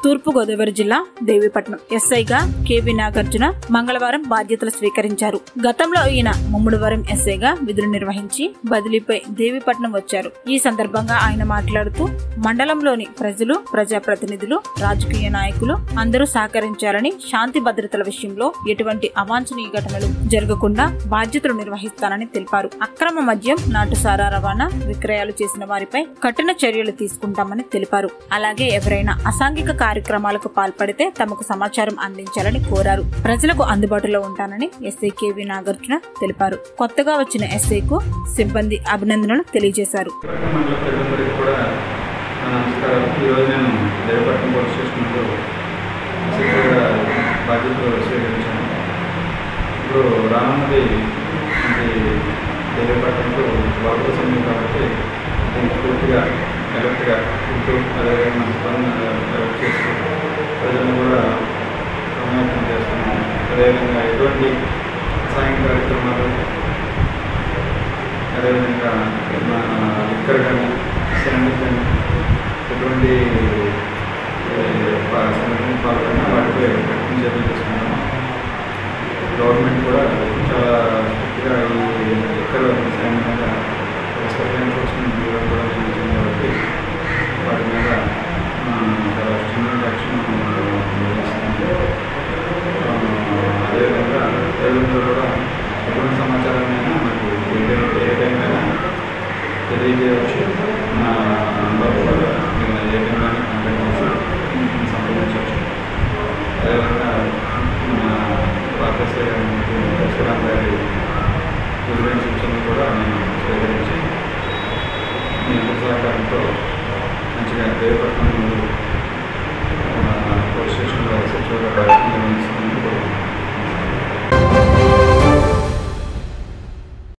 తూర్పుగోదావరి జిల్లా దేవీపట్నం ఎస్ఐగా కేవి నాగార్జున మంగళవారం బాధ్యతలు స్వీకరించారు గతంలో ఈయన ముమ్మడివరం ఎస్ఐగా విధులు నిర్వహించి బదిలీపై దేవీపట్నం వచ్చారు ఈ సందర్భంగా ఆయన మాట్లాడుతూ మండలంలోని ప్రజలు ప్రజాప్రతినిధులు రాజకీయ నాయకులు అందరూ సహకరించాలని శాంతి భద్రతల విషయంలో ఎటువంటి అవాంఛనీయ ఘటనలు జరగకుండా బాధ్యతలు నిర్వహిస్తానని తెలిపారు అక్రమ మద్యం నాటుసారా రవాణా విక్రయాలు చేసిన వారిపై కఠిన చర్యలు తీసుకుంటామని తెలిపారు అలాగే ఎవరైనా అసాంఘిక కార్యక్రమాలకు పాల్పడితే తమకు సమాచారం అందించాలని కోరారు ప్రజలకు అందుబాటులో ఉంటానని ఎస్ఐ కేవి నాగార్జున తెలిపారు కొత్తగా వచ్చిన ఎస్ఐకు సిబ్బంది అభినందనలు తెలియజేశారు మండల ప్రజలందరికీ కూడా నా నమస్కారం ఈరోజు నేను దేవపట్నం పోలీస్ స్టేషన్లో సిస్టర్గా బాధ్యతలు స్వీకరించాను ఇప్పుడు రానున్నది ఇది దేవపట్నంలో వరద సమయం కాబట్టి దీనికి పూర్తిగా కరెక్ట్గా ఉంటూ అదేవిధంగా మన సిబ్బంది కరెక్ట్ చేస్తూ ప్రజలను కూడా సమాయత్తం చేస్తున్నాను అదేవిధంగా ఎటువంటి సాయం కార్యక్రమాలు అదేవిధంగా మన లిక్కర్ కానీ సిలిండర్ కానీ ఎటువంటి సంఘటన పాల్గొన్నా వాటిపై కఠిన చర్యలు తీసుకుంటాం గవర్నమెంట్ కూడా చాలా స్ట్రిక్ట్గా ఈ లిక్కర్ విషయం మీద స్పెషల్ ఎన్ఫోర్స్మెంట్ బ్యూరో కూడా నియమించింది కాబట్టి వాటి మీద ఆ, చాలా స్ట్రింగ్ యాక్షన్ నిర్వహిస్తుంది ఆ, అదేవిధంగా ప్రజలందరూ కూడా ఎటువంటి సమాచారమైనా మనకు ఏ టైం- ఏ టైమైనా తెలియజేయవచ్చు నా నంబర్ కూడా మీరు ఏ టైంలోనే కాంటాక్ట్ చేసి సంప్రదించవచ్చు అదేవిధంగా మన పార్టీ పరశురామ్ గారి వివరణ సూచనలు కూడా నేను స్వీకరించి మీ అందరి సహకారంతో మంచిగా దేవపట్నం